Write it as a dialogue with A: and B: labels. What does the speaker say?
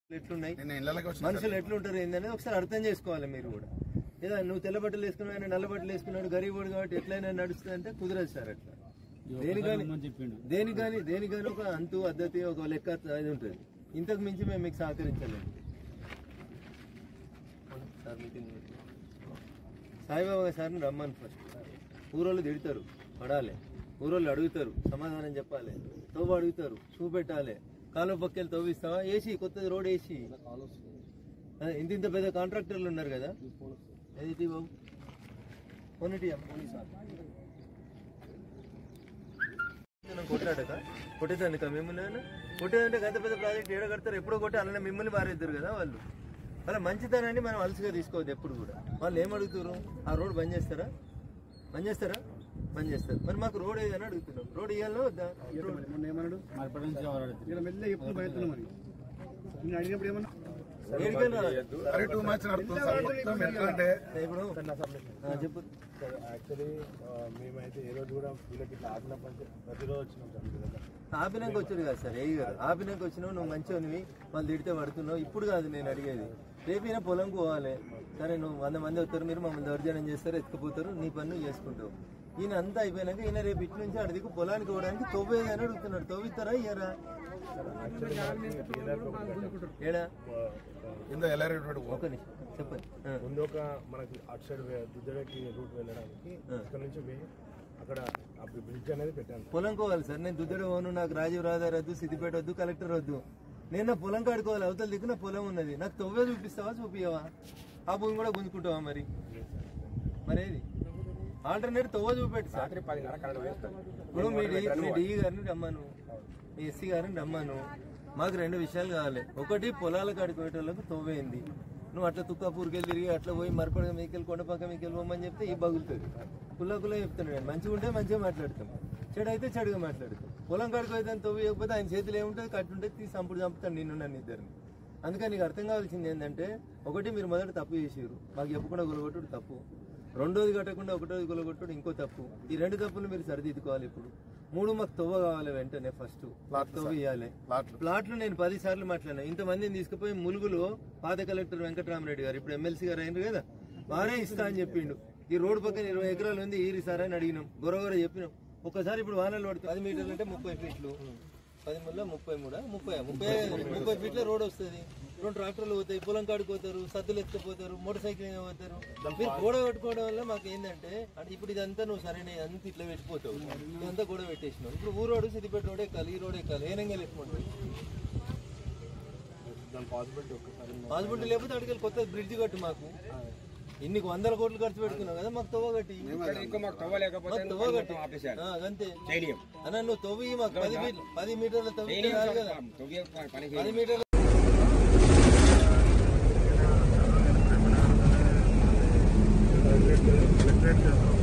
A: ఎట్లున్నాయి
B: నిన్న ఇళ్ళకి వచ్చిన
A: మనుషులు ఎట్లుంటారు ఏందనేది ఒకసారి అర్థం చేసుకోవాలి మీరు కూడా ఏదో నువ్వు తెల్ల బట్టలు వేసుకున్నావు ఆయన నల్ల బట్టలు వేసుకున్నాడు గరీబోడు కాబట్టి ఎట్లయినా నడుస్తుంది అంటే కుదరదు సార్ అట్లా దేని కానీ దేని కానీ దేని కానీ ఒక అంతు పద్ధతి ఒక లెక్క అది ఉంటుంది ఇంతకు మించి మేము మీకు సహకరించలేము సార్ మీటింగ్ పెట్టి. సాయిబాబా సార్ని రమ్మని ఫస్ట్ ఊరోళ్ళు తిడతారు పడాలి ఊరోళ్ళు అడుగుతారు సమాధానం చెప్పాలి తవ్వు అడుగుతారు చూపెట్టాలి కాలువ పక్కలు తవ్విస్తావా ఏసీ కొత్తది రోడ్ ఏసీ అదే, ఇంత ఇంత పెద్ద కాంట్రాక్టర్లు ఉన్నారు కదా ఏది బాబు కొన్నిటి కొట్లాడక కొట్టేదానిక మిమ్మల్ని కొట్టేదంటే గత పెద్ద ప్రాజెక్ట్ ఏడ కడతారు ఎప్పుడో కొట్టి అలానే మిమ్మల్ని బారేద్దరు కదా వాళ్ళు అలా మంచితనాన్ని మనం అలసిగా తీసుకోవద్దు ఎప్పుడు కూడా వాళ్ళు ఏం అడుగుతారు ఆ రోడ్ బంద్ చేస్తారా బంద్ చేస్తారా బంద్ చేస్తారు మరి మాకు రోడ్ ఏదని అడుగుతున్నాం రోడ్ ఇవ్వాలో వద్దా
C: మొన్న ఏమన్నాడు ఇక్కడ మెల్లగా ఎప్పుడు బయలుతున్నాం మరి నేను అడిగినప్పుడు ఏమన్నా
A: ఏడికైనా
B: అరే టూ మ్యాచ్ నడుస్తుంది సార్ మొత్తం ఎట్లా అంటే
A: ఇప్పుడు ఆ, చెప్పు
D: యాక్చువల్లీ మేమైతే ఏ రోజు కూడా వీళ్ళకి ఇట్లా ఆపినప్పుడు ప్రతిరోజు వచ్చినాం సార్ మీ దగ్గర.
A: ఆపినాక వచ్చాడు కదా సార్ ఏ గారు ఆపినాక వచ్చినావు నువ్వు మంచివనివి వాళ్ళు తిడితే పడుతున్నావు ఇప్పుడు కాదు నేను అడిగేది రేపైనా పొలంకు పోవాలి సరే నువ్వు వంద మంది వస్తారు మీరు మమ్మల్ని దౌర్జన్యం చేస్తారు ఎత్తుకుపోతారు నీ పని నువ్వు చేసుకుంటావు ఈయన అంతా అయిపోయినాక ఈయన రేపు ఇటు నుంచి అడిగి పొలానికి పోవడానికి తవ్వేదని అడుగుతున్నాడు తవ్విస్తారా ఇయ్యరా ఏడా
B: కింద ఎలారేటోడు
A: ఒక నిమిషం చెప్పండి ఆ.
D: ముందు ఒక మనకి అటు సైడ్ దుద్దడకి రూట్ వెళ్ళడానికి ఇక్కడ నుంచి పోయి అక్కడ అప్పుడు బ్రిడ్జ్ అనేది పెట్టాను
A: పొలం కోవాలి సార్ నేను దుద్దడు పోను నాకు రాజీవ్ రాధార్ వద్దు సిద్దిపేట వద్దు కలెక్టర్ వద్దు నేను నా పొలం కాడుకోవాలి అవతల దిక్కు నా పొలం ఉన్నది నాకు తొవ్వే చూపిస్తావా చూపియవా ఆ భూమి కూడా గుంజుకుంటావా మరి మరేది ఆల్టర్నేట్ తొవ్వ చూపెట్టు సార్
D: రాత్రి పదిన్నర కరెంట్ వేస్తాను
A: ఇప్పుడు మీ డి మీ డిఈ గారిని రమ్మను మీ ఎస్సీ గారిని రమ్మను మాకు రెండు విషయాలు కావాలి ఒకటి పొలాల కాడికి పోయేటోళ్ళకు తవ్వేయింది నువ్వు అట్లా తుక్కాపూర్కి తిరిగి అట్లా పోయి మరపడగా మీకెళ్ళి కొండపక్క మీకెళ్ళి పోమని చెప్తే ఈ బగులుతుంది కుల్ల కుల్ల చెప్తాను నేను మంచిగా ఉంటే మంచిగా మాట్లాడతాం చెడు అయితే చెడుగా మాట్లాడతాం పొలం కాడికి పోతే తవ్వేయకపోతే ఆయన చేతులు ఏముంటుంది కట్టుంటే తీసి సంపుడు చంపుతాను నిన్ను నన్ను ఇద్దరిని అందుకని నీకు అర్థం కావాల్సింది ఏంటంటే ఒకటి మీరు మొదట తప్పు చేసారు మాకు చెప్పకుండా గులగొట్టుడు తప్పు రెండోది కట్టకుండా ఒకటోది గులగొట్టుడు ఇంకో తప్పు ఈ రెండు తప్పులు మీరు సరిదిద్దుకోవాలి ఇప్పుడు మూడు మాకు తవ్వ కావాలి వెంటనే ఫస్ట్ ప్లాట్ తవ్వ ఇవ్వాలి
B: ప్లాట్లు.
A: ప్లాట్లు నేను పది సార్లు మాట్లాడినా ఇంతమందిని తీసుకుపోయి ములుగులో పాత కలెక్టర్ వెంకటరామరెడ్డి గారు ఇప్పుడు ఎమ్మెల్సీ గారు అయినారు కదా వారే ఇస్తా అని చెప్పిండు ఈ రోడ్డు పక్కన ఇరవై ఎకరాలు ఉంది ఈరి సార్ అని అడిగినాం గొరగొర చెప్పినాం ఒక్కసారి ఇప్పుడు వానలు పడుతుంది పది మీటర్లు అంటే ముప్పై ఫీట్లు పది ముళ్ళ ముప్పై మూడా ముప్పై ముప్పై ముప్పై ఫీట్ల రోడ్ వస్తుంది రెండు ట్రాక్టర్లు పోతాయి పొలం కాడికి పోతారు సద్దులు ఎత్తుకుపోతారు మోటార్ సైకిల్ మీద పోతారు మీరు గోడ పెట్టుకోవడం వల్ల మాకు ఏంటంటే అంటే ఇప్పుడు ఇదంతా నువ్వు సరైన అంత ఇట్లా పెట్టిపోతావు ఇదంతా గోడ పెట్టేసినావు ఇప్పుడు ఊరోడు సిద్దిపేట రోడ్ ఎక్కాలి ఈ రోడ్ ఎక్కాలి ఏనంగా ఎక్కుంటుంది
D: దాని పాసిబిలిటీ ఒక్కసారి
A: పాసిబిలిటీ లేకపోతే అడిగి కొత్త బ్రిడ్జ్ కట్టు మాకు ఇన్ని వందల కోట్లు ఖర్చు పెట్టుకున్నావు కదా మాకు తవ్వ కట్టి
D: మాకు తవ్వలేకపోతే
A: మాకు తవ్వ కట్టి ఆ, అంతే అన్న నువ్వు తవ్వి మాకు పది మీటర్ పది మీటర్ల తవ్వి కాదు కదా పది మీటర్ల
C: ఎలక్ట్రిక్